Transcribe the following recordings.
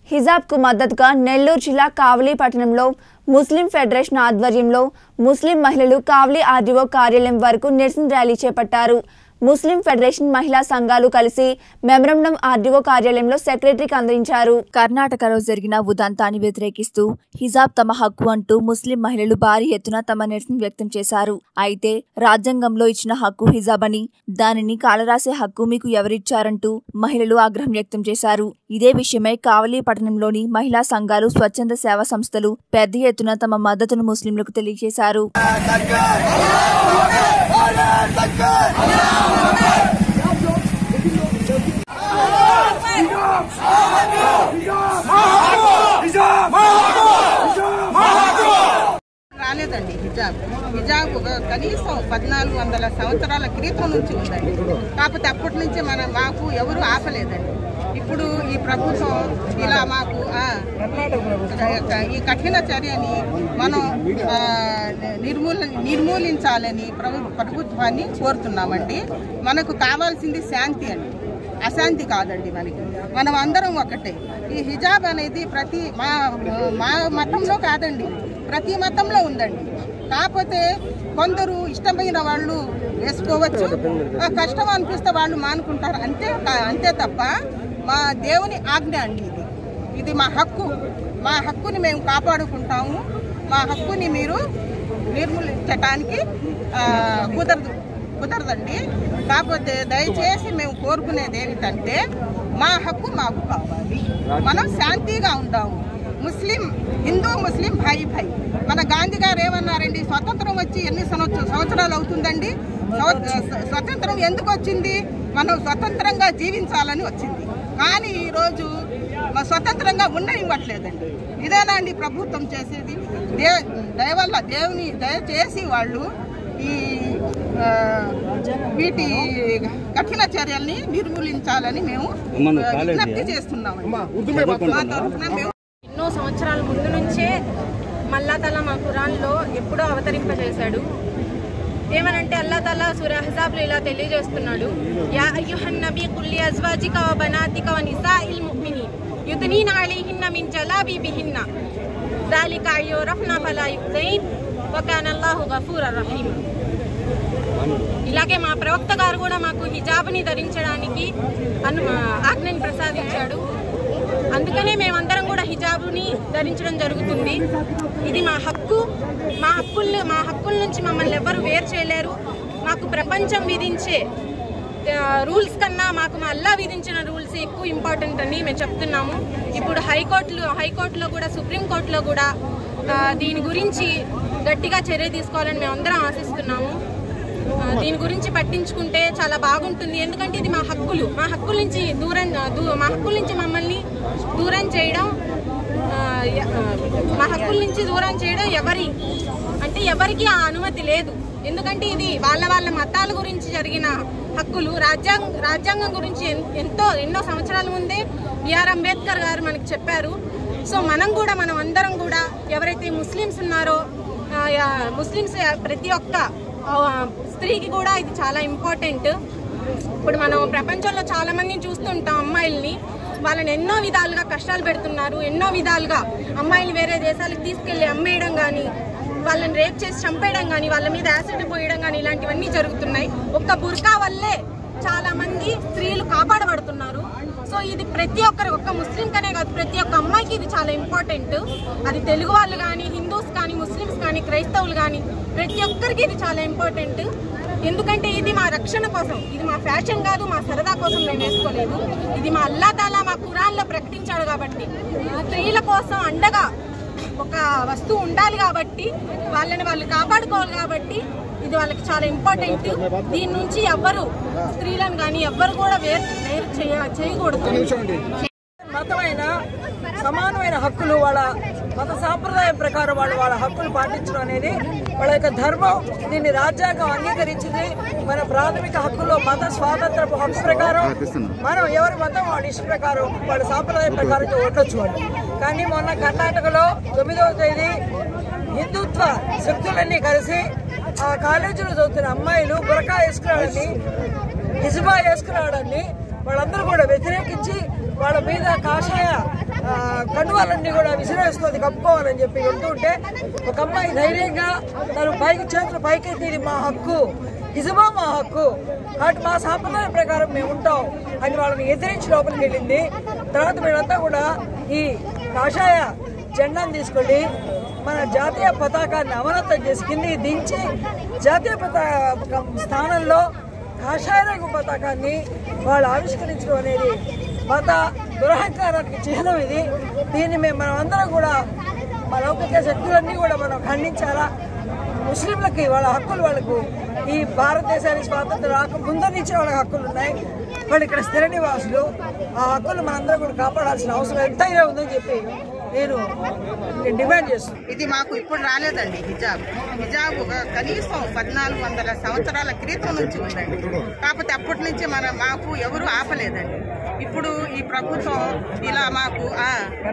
హిజాబ్కు మద్దతుగా నెల్లూరు జిల్లా కావలి పట్టణంలో ముస్లిం ఫెడరేషన్ ఆధ్వర్యంలో ముస్లిం మహిళలు కావలి ఆర్డీఓ కార్యాలయం వరకు నిరసన ర్యాలీ చేపట్టారు ముస్లిం ఫెడరేషన్ మహిళా సంఘాలు కలిసి మెమరండం ఆర్డీఓ కార్యాలయంలో సెక్రటరీకి అందించారు కర్ణాటకలో జరిగిన ఉదంతాన్ని వ్యతిరేకిస్తూ హిజాబ్ తమ హక్కు అంటూ ముస్లిం మహిళలు భారీ ఎత్తున తమ నిరసన వ్యక్తం చేశారు అయితే రాజ్యాంగంలో ఇచ్చిన హక్కు హిజాబ్ అని దానిని కాలరాసే హక్కు మీకు ఎవరిచ్చారంటూ మహిళలు ఆగ్రహం వ్యక్తం చేశారు ఇదే విషయమై కావలి పట్టణంలోని మహిళా సంఘాలు స్వచ్ఛంద సేవా సంస్థలు పెద్ద ఎత్తున తమ మద్దతును ముస్లింలకు తెలియజేశారు రాలేదండి హిజాబ్ హిజాబ్ ఒక కనీసం పద్నాలుగు వందల సంవత్సరాల క్రితం నుంచి ఉందండి కాకపోతే అప్పటి నుంచి మన మాకు ఎవరు ఆపలేదండి ఇప్పుడు ఈ ప్రభుత్వం ఇలా మాకు ఆ, ఈ కఠిన చర్యని మనం ఆ, నిర్మూల నిర్మూలించాలని ప్రభు ప్రభుత్వాన్ని కోరుతున్నామండి మనకు కావాల్సింది శాంతి అండి అశాంతి కాదండి మనకి మనం అందరం ఒకటే ఈ హిజాబ్ అనేది ప్రతి మా మా మతంలో కాదండి ప్రతి మతంలో ఉందండి కాకపోతే కొందరు ఇష్టమైన వాళ్ళు వేసుకోవచ్చు ఆ కష్టం అనిపిస్తే వాళ్ళు మానుకుంటారు అంతే కా- అంతే తప్ప మా దేవుని ఆజ్ఞ అండి ఇది ఇది మా హక్కు మా హక్కుని మేము కాపాడుకుంటాము మా హక్కుని మీరు నిర్మూలించటానికి ఆ, కుదరదు కుదరదండి కాకపోతే దయచేసి మేము కోరుకునేది ఏమిటంటే మా హక్కు మాకు కావాలి మనం శాంతిగా ఉందాము ముస్లిం హిందూ ముస్లిం భాయి భాయి మన గాంధీ గారు ఏమన్నారండి స్వతంత్రం వచ్చి ఎన్ని సంవత్సర సంవత్సరాలు అవుతుందండి స్వ- స్వతంత్రం ఎందుకు వచ్చింది మనం స్వతంత్రంగా జీవించాలని వచ్చింది కానీ ఈరోజు మా స్వతంత్రంగా ఉండనివ్వట్లేదండి ఇదేనా అండి ప్రభుత్వం చేసేది దే దయ వల్ల దేవుని దయచేసి వాళ్ళు ఈ ఆ, వీటి కఠిన చర్యల్ని నిర్మూలించాలని మేము ఆ, విజ్ఞప్తి చేస్తున్నామండి మా తరఫున మేము ఎన్నో సంవత్సరాల ముందు నుంచే మల్లా తల మా ఖురాన్లో ఎప్పుడో అవతరింపజేశాడు ఏమనంటే అల్లా తలా సూర్య హజాబ్లో ఇలా తెలియజేస్తున్నాడు యా అయ్యుహన్ నబీ కుల్లి అజ్వాజిక వ బనాతిక వ నిసాఇల్ ముഅ్మినీన్ యుద్నీన అలైహిన్న మిన్ జలాబిబిహిన్న ذلك అయ్యూరఫ్న ఫలా యుక్తైన్ వ కాన అల్లాహు గఫూరర్ రహీమ్ ఇలాగే మా ప్రవక్త గారు కూడా మాకు హిజాబ్ని ధరించడానికి అను ఆజ్ఞని ప్రసాదించాడు అందుకనే మేమందరం కూడా హిజాబుని ధరించడం జరుగుతుంది ఇది మా హక్కు మా హక్కుల్ని మా హక్కుల నుంచి మమ్మల్ని ఎవరు వేరు చేయలేరు మాకు ప్రపంచం విధించే ఆ, రూల్స్ కన్నా మాకు మా అల్లా విధించిన రూల్స్ ఎక్కువ ఇంపార్టెంట్ అని మేము చెప్తున్నాము ఇప్పుడు హైకోర్టులో హైకోర్టులో కూడా సుప్రీంకోర్టులో కూడా ఆ, దీని గురించి గట్టిగా చర్య తీసుకోవాలని మేము అందరం ఆశిస్తున్నాము ఆ, దీని గురించి పట్టించుకుంటే చాలా బాగుంటుంది ఎందుకంటే ఇది మా హక్కులు మా హక్కుల నుంచి దూరం దూ- మా హక్కుల నుంచి మమ్మల్ని దూరం చేయడం ఆ, య- ఆ, మా హక్కుల నుంచి దూరం చేయడం ఎవరి అంటే ఎవరికి ఆ అనుమతి లేదు ఎందుకంటే ఇది వాళ్ళ వాళ్ళ మతాల గురించి జరిగిన హక్కులు రాజ్యాంగ రాజ్యాంగం గురించి ఎన్- ఎంతో ఎన్నో సంవత్సరాల ముందే బిఆర్ అంబేద్కర్ గారు మనకి చెప్పారు సో మనం కూడా మనం అందరం కూడా ఎవరైతే ముస్లిమ్స్ ఉన్నారో ఆ, యా- ముస్లిమ్స్ ప్రతి ఒక్క ఆ, స్త్రీకి కూడా ఇది చాలా ఇంపార్టెంట్ ఇప్పుడు మనం ప్రపంచంలో చాలా మందిని చూస్తుంటాం అమ్మాయిల్ని వాళ్ళని ఎన్నో విధాలుగా కష్టాలు పెడుతున్నారు ఎన్నో విధాలుగా అమ్మాయిలు వేరే దేశాలకు తీసుకెళ్లి అమ్మేయడం కానీ వాళ్ళని రేప్ చేసి చంపేయడం కానీ వాళ్ళ మీద యాసిడ్ పోయడం కానీ ఇలాంటివన్నీ జరుగుతున్నాయి ఒక్క బుర్కా వల్లే చాలా మంది స్త్రీలు కాపాడబడుతున్నారు సో ఇది ప్రతి ఒక్కరు ఒక్క ముస్లిం కనే కాదు ప్రతి ఒక్క అమ్మాయికి ఇది చాలా ఇంపార్టెంట్ అది తెలుగు వాళ్ళు కానీ హిందూస్ కానీ ముస్లిమ్స్ కానీ క్రైస్తవులు కానీ ప్రతి ఒక్కరికి ఇది చాలా ఇంపార్టెంట్ ఎందుకంటే ఇది మా రక్షణ కోసం ఇది మా ఫ్యాషన్ కాదు మా సరదా కోసం మేము వేసుకోలేదు ఇది మా అల్లా తాలా మా ఖురాన్లో ప్రకటించాడు కాబట్టి స్త్రీల కోసం అండగా ఒక వస్తువు ఉండాలి కాబట్టి వాళ్ళని వాళ్ళు కాపాడుకోవాలి కాబట్టి ఇది వాళ్ళకి చాలా ఇంపార్టెంట్ దీని నుంచి ఎవ్వరు స్త్రీలను కానీ ఎవ్వరు కూడా వేరు వేరు చేయ చేయకూడదు మతమైన సమానమైన హక్కులు వాళ్ళ మత సాంప్రదాయం ప్రకారం వాళ్ళు వాళ్ళ హక్కులు పాటించడం అనేది వాళ్ళ యొక్క ధర్మం దీన్ని రాజ్యాంగం అంగీకరించింది మన ప్రాథమిక హక్కుల్లో మత స్వాతంత్రపు హక్కు ప్రకారం మనం ఎవరి మతం వాళ్ళ ఇష్ట ప్రకారం వాళ్ళ సాంప్రదాయం ప్రకారం ఉండొచ్చు వాళ్ళు కానీ మొన్న కర్ణాటకలో తొమ్మిదవ తేదీ హిందుత్వ శక్తులన్నీ కలిసి ఆ కాలేజీలో చదువుతున్న అమ్మాయిలు బురకా వేసుకురావడాన్ని హిజ్బా వేసుకురావడాన్ని వాళ్ళందరూ కూడా వ్యతిరేకించి వాళ్ళ మీద కాషాయ ఆ, కండువాలన్నీ కూడా విసిరేస్తుంది కప్పుకోవాలని చెప్పి వెళ్తూ ఉంటే ఒక అమ్మాయి ధైర్యంగా తను పైకి చేతులు పైకెత్తి ఇది మా హక్కు ఇజమా మా హక్కు కాబట్టి మా సాంప్రదాయం ప్రకారం మేము ఉంటాం అని వాళ్ళని ఎదిరించి లోపలికి వెళ్ళింది తర్వాత వీళ్ళంతా కూడా ఈ కాషాయ జెండాను తీసుకొని మన జాతీయ పతాకాన్ని అవనతం చేసి కిందికి దించి జాతీయ పతాకం స్థానంలో కాషాయ రంగు పతాకాన్ని వాళ్ళు ఆవిష్కరించడం అనేది మత దురహంకారానికి చిహ్నం ఇది దీన్ని మేము మనం అందరం కూడా మా లౌకిక శక్తులన్నీ కూడా మనం ఖండించాలా ముస్లింలకి వాళ్ళ హక్కులు వాళ్ళకు ఈ భారతదేశానికి స్వాతంత్రం రాక ముందు నుంచే వాళ్ళకి హక్కులు ఉన్నాయి వాళ్ళు ఇక్కడ స్థిర నివాసులు ఆ హక్కులు మనందరం కూడా కాపాడాల్సిన అవసరం ఎంతైనా ఉందని చెప్పి నేను నేను డిమాండ్ చేస్తున్నాను ఇది మాకు ఇప్పుడు రాలేదండి హిజాబ్ హిజాబ్ ఒక కనీసం పద్నాలుగు వందల సంవత్సరాల క్రితం నుంచి ఉందండి కాకపోతే అప్పటి నుంచి మన మాకు ఎవరు ఆపలేదండి ఇప్పుడు ఈ ప్రభుత్వం ఇలా మాకు ఆ,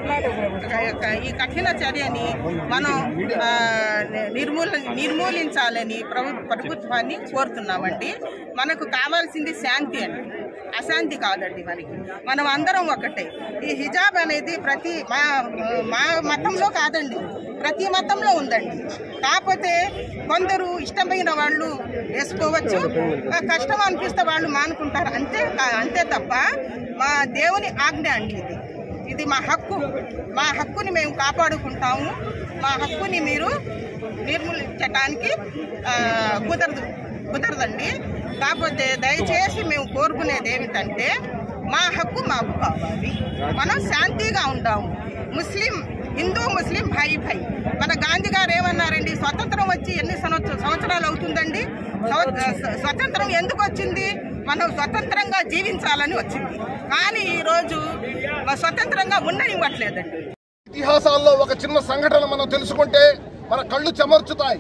ఈ కఠిన చర్యని మనం ఆ, నిర్మూల నిర్మూలించాలని ప్రభు ప్రభుత్వాన్ని కోరుతున్నామండి మనకు కావాల్సింది శాంతి అండి అశాంతి కాదండి మనకి మనం అందరం ఒకటే ఈ హిజాబ్ అనేది ప్రతి మా మా మతంలో కాదండి ప్రతి మతంలో ఉందండి కాకపోతే కొందరు ఇష్టమైన వాళ్ళు వేసుకోవచ్చు ఆ కష్టం అనిపిస్తే వాళ్ళు మానుకుంటారు అంతే అంతే తప్ప మా దేవుని ఆజ్ఞ అండి ఇది ఇది మా హక్కు మా హక్కుని మేము కాపాడుకుంటాము మా హక్కుని మీరు నిర్మూలించటానికి ఆ, కుదరదు కుదరదండి కాకపోతే దయచేసి మేము కోరుకునేది ఏమిటంటే మా హక్కు మాకు కావాలి మనం శాంతిగా ఉంటాము ముస్లిం హిందూ ముస్లిం భాయి భాయి మన గాంధీ గారు ఏమన్నారండి స్వతంత్రం వచ్చి ఎన్ని సంవత్స- సంవత్సరాలు అవుతుందండి స్వ- స్వతంత్రం ఎందుకు వచ్చింది మనం స్వతంత్రంగా జీవించాలని వచ్చింది కానీ ఈరోజు మన స్వతంత్రంగా ఉండనివ్వట్లేదండి ఇతిహాసాల్లో ఒక చిన్న సంఘటన మనం తెలుసుకుంటే మన కళ్ళు చెమర్చుతాయి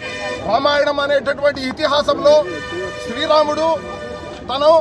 రామాయణం అనేటటువంటి ఇతిహాసంలో శ్రీరాముడు తను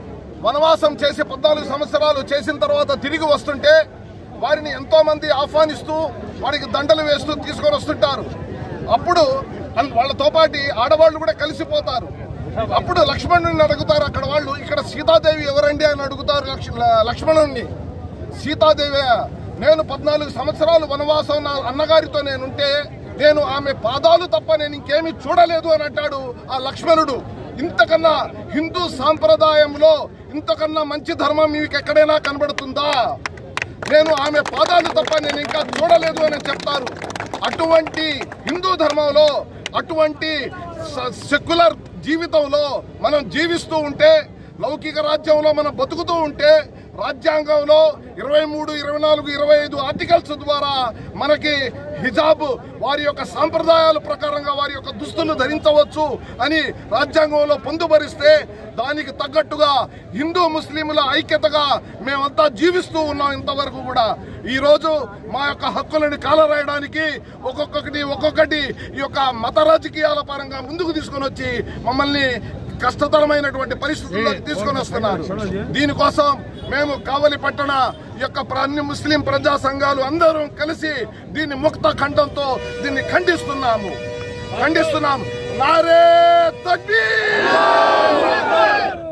వనవాసం చేసి పద్నాలుగు సంవత్సరాలు చేసిన తర్వాత తిరిగి వస్తుంటే వారిని ఎంతో మంది ఆహ్వానిస్తూ వారికి దండలు వేస్తూ తీసుకొని వస్తుంటారు అప్పుడు అన్- వాళ్ళతో పాటి ఆడవాళ్ళు కూడా కలిసిపోతారు అప్పుడు లక్ష్మణుని అడుగుతారు అక్కడ వాళ్ళు ఇక్కడ సీతాదేవి ఎవరండి అని అడుగుతారు లక్ష- లక్ష్మణుణ్ణి సీతాదేవి నేను పద్నాలుగు సంవత్సరాలు వనవాసం నా అన్నగారితో నేనుంటే నేను ఆమె పాదాలు తప్ప నేను ఇంకేమీ చూడలేదు అని అంటాడు ఆ లక్ష్మణుడు ఇంతకన్నా హిందూ సాంప్రదాయంలో ఇంతకన్నా మంచి ధర్మం మీకు ఎక్కడైనా కనబడుతుందా నేను ఆమె పాదాలు తప్ప నేను ఇంకా చూడలేదు అని చెప్తారు అటువంటి హిందూ ధర్మంలో అటువంటి స- సెక్యులర్ జీవితంలో మనం జీవిస్తూ ఉంటే లౌకిక రాజ్యంలో మనం బతుకుతూ ఉంటే రాజ్యాంగంలో ఇరవై మూడు ఇరవై నాలుగు ఇరవై ఐదు ఆర్టికల్స్ ద్వారా మనకి హిజాబ్ వారి యొక్క సాంప్రదాయాల ప్రకారంగా వారి యొక్క దుస్తులు ధరించవచ్చు అని రాజ్యాంగంలో పొందుపరిస్తే దానికి తగ్గట్టుగా హిందూ ముస్లింల ఐక్యతగా మేమంతా జీవిస్తూ ఉన్నాం ఇంతవరకు కూడా ఈ రోజు మా యొక్క హక్కులను కాలరాయడానికి ఒక్కొక్కటి ఒక్కొక్కటి ఈ యొక్క మత రాజకీయాల పరంగా ముందుకు తీసుకొని వచ్చి మమ్మల్ని కష్టతరమైనటువంటి పరిస్థితుల్లోకి తీసుకొని వస్తున్నారు దీనికోసం మేము కావలి పట్టణ యొక్క ప్ర- అన్ని ముస్లిం ప్రజా సంఘాలు అందరం కలిసి దీన్ని ముక్త ఖండంతో దీన్ని ఖండిస్తున్నాము ఖండిస్తున్నాము నారే తక్బీర్